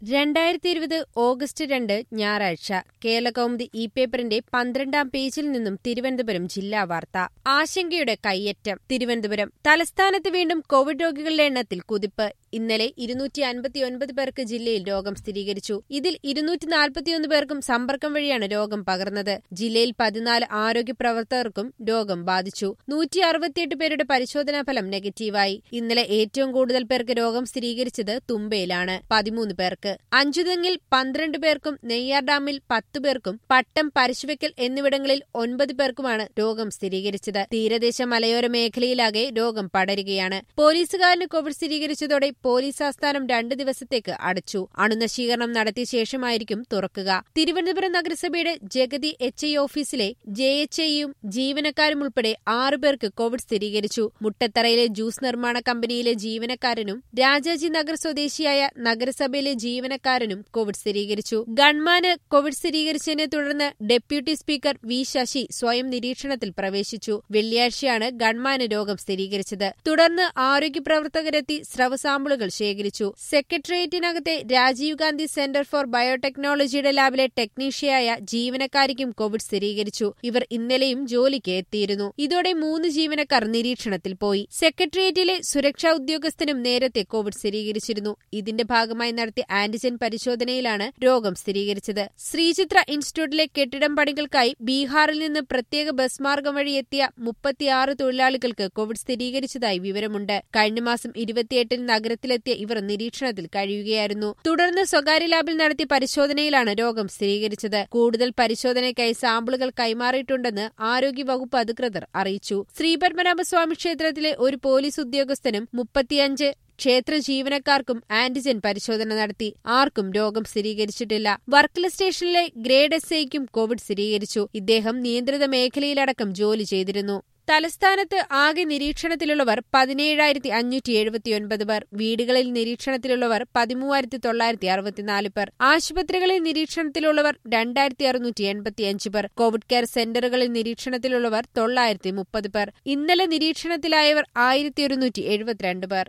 രണ്ടായിരത്തി ഇരുപത് ഓഗസ്റ്റ് രണ്ട് ഞായറാഴ്ച കേരളകൗമുദി ഇ പേപ്പറിന്റെ പന്ത്രണ്ടാം പേജിൽ നിന്നും തിരുവനന്തപുരം ജില്ലാ വാർത്ത ആശങ്കയുടെ കയ്യേറ്റം തിരുവനന്തപുരം തലസ്ഥാനത്ത് വീണ്ടും കോവിഡ് രോഗികളുടെ എണ്ണത്തിൽ കുതിപ്പ് ഇന്നലെ ഇരുന്നൂറ്റി അൻപത്തിയൊൻപത് പേർക്ക് ജില്ലയിൽ രോഗം സ്ഥിരീകരിച്ചു ഇതിൽ ഇരുന്നൂറ്റി നാൽപ്പത്തിയൊന്ന് പേർക്കും സമ്പർക്കം വഴിയാണ് രോഗം പകർന്നത് ജില്ലയിൽ പതിനാല് ആരോഗ്യ പ്രവർത്തകർക്കും രോഗം ബാധിച്ചു നൂറ്റി അറുപത്തിയെട്ട് പേരുടെ പരിശോധനാ ഫലം നെഗറ്റീവായി ഇന്നലെ ഏറ്റവും കൂടുതൽ പേർക്ക് രോഗം സ്ഥിരീകരിച്ചത് തുമ്പയിലാണ് പതിമൂന്ന് പേർക്ക് അഞ്ചുതെങ്ങിൽ പന്ത്രണ്ട് പേർക്കും നെയ്യാർ ഡാമിൽ പത്ത് പേർക്കും പട്ടം പരശുവെക്കൽ എന്നിവിടങ്ങളിൽ ഒൻപത് പേർക്കുമാണ് രോഗം സ്ഥിരീകരിച്ചത് തീരദേശ മലയോര മേഖലയിലാകെ രോഗം പടരുകയാണ് പോലീസുകാരന് കോവിഡ് സ്ഥിരീകരിച്ചതോടെ പോലീസ് ആസ്ഥാനം രണ്ട് ദിവസത്തേക്ക് അടച്ചു അണുനശീകരണം നടത്തിയ ശേഷമായിരിക്കും തുറക്കുക തിരുവനന്തപുരം നഗരസഭയുടെ ജഗതി എച്ച് ഐ ഓഫീസിലെ ജെ എച്ച് ഐയും ജീവനക്കാരും ഉൾപ്പെടെ ആറു പേർക്ക് കോവിഡ് സ്ഥിരീകരിച്ചു മുട്ടത്തറയിലെ ജ്യൂസ് നിർമ്മാണ കമ്പനിയിലെ ജീവനക്കാരനും രാജാജി നഗർ സ്വദേശിയായ നഗരസഭയിലെ ജീവനക്കാരനും കോവിഡ് സ്ഥിരീകരിച്ചു ഗൺമാന് കോവിഡ് സ്ഥിരീകരിച്ചതിനെ തുടർന്ന് ഡെപ്യൂട്ടി സ്പീക്കർ വി ശശി സ്വയം നിരീക്ഷണത്തിൽ പ്രവേശിച്ചു വെള്ളിയാഴ്ചയാണ് ഗൺമാന് രോഗം സ്ഥിരീകരിച്ചത് തുടർന്ന് ആരോഗ്യ പ്രവർത്തകരെത്തി സ്രവ സാമ്പിളുകൾ ശേഖരിച്ചു സെക്രട്ടേറിയറ്റിനകത്തെ രാജീവ് ഗാന്ധി സെന്റർ ഫോർ ബയോടെക്നോളജിയുടെ ലാബിലെ ടെക്നീഷ്യയായ ജീവനക്കാരിക്കും കോവിഡ് സ്ഥിരീകരിച്ചു ഇവർ ഇന്നലെയും ജോലിക്ക് എത്തിയിരുന്നു ഇതോടെ മൂന്ന് ജീവനക്കാർ നിരീക്ഷണത്തിൽ പോയി സെക്രട്ടേറിയറ്റിലെ സുരക്ഷാ ഉദ്യോഗസ്ഥനും നേരത്തെ കോവിഡ് സ്ഥിരീകരിച്ചിരുന്നു ഇതിന്റെ ഭാഗമായി നടത്തിയ ആന്റിജൻ പരിശോധനയിലാണ് രോഗം സ്ഥിരീകരിച്ചത് ശ്രീചിത്ര ഇൻസ്റ്റിറ്റ്യൂട്ടിലെ കെട്ടിടം പണികൾക്കായി ബീഹാറിൽ നിന്ന് പ്രത്യേക ബസ് മാർഗം വഴി എത്തിയ മുപ്പത്തിയാറ് തൊഴിലാളികൾക്ക് കോവിഡ് സ്ഥിരീകരിച്ചതായി വിവരമുണ്ട് കഴിഞ്ഞ മാസം ഇരുപത്തിയെട്ടിന് നഗരത്തിലെത്തിയ ഇവർ നിരീക്ഷണത്തിൽ കഴിയുകയായിരുന്നു തുടർന്ന് സ്വകാര്യ ലാബിൽ നടത്തിയ പരിശോധനയിലാണ് രോഗം സ്ഥിരീകരിച്ചത് കൂടുതൽ പരിശോധനയ്ക്കായി സാമ്പിളുകൾ കൈമാറിയിട്ടുണ്ടെന്ന് ആരോഗ്യവകുപ്പ് അധികൃതർ അറിയിച്ചു ശ്രീപത്മനാഭസ്വാമി ക്ഷേത്രത്തിലെ ഒരു പോലീസ് ഉദ്യോഗസ്ഥനും മുപ്പത്തിയഞ്ച് ക്ഷേത്ര ജീവനക്കാർക്കും ആന്റിജൻ പരിശോധന നടത്തി ആർക്കും രോഗം സ്ഥിരീകരിച്ചിട്ടില്ല വർക്കല സ്റ്റേഷനിലെ ഗ്രേഡ് എസ് ഐക്കും കോവിഡ് സ്ഥിരീകരിച്ചു ഇദ്ദേഹം നിയന്ത്രിത മേഖലയിലടക്കം ജോലി ചെയ്തിരുന്നു തലസ്ഥാനത്ത് ആകെ നിരീക്ഷണത്തിലുള്ളവർ പതിനേഴായിരത്തി അഞ്ഞൂറ്റി എഴുപത്തിയൊൻപത് പേർ വീടുകളിൽ നിരീക്ഷണത്തിലുള്ളവർ പതിമൂവായിരത്തി തൊള്ളായിരത്തി അറുപത്തിനാല് പേർ ആശുപത്രികളിൽ നിരീക്ഷണത്തിലുള്ളവർ രണ്ടായിരത്തി അറുന്നൂറ്റി എൺപത്തിയഞ്ച് പേർ കോവിഡ് കെയർ സെന്ററുകളിൽ നിരീക്ഷണത്തിലുള്ളവർ തൊള്ളായിരത്തി മുപ്പത് പേർ ഇന്നലെ നിരീക്ഷണത്തിലായവർ ആയിരത്തി ഒരുന്നൂറ്റി എഴുപത്തിരണ്ട് പേർ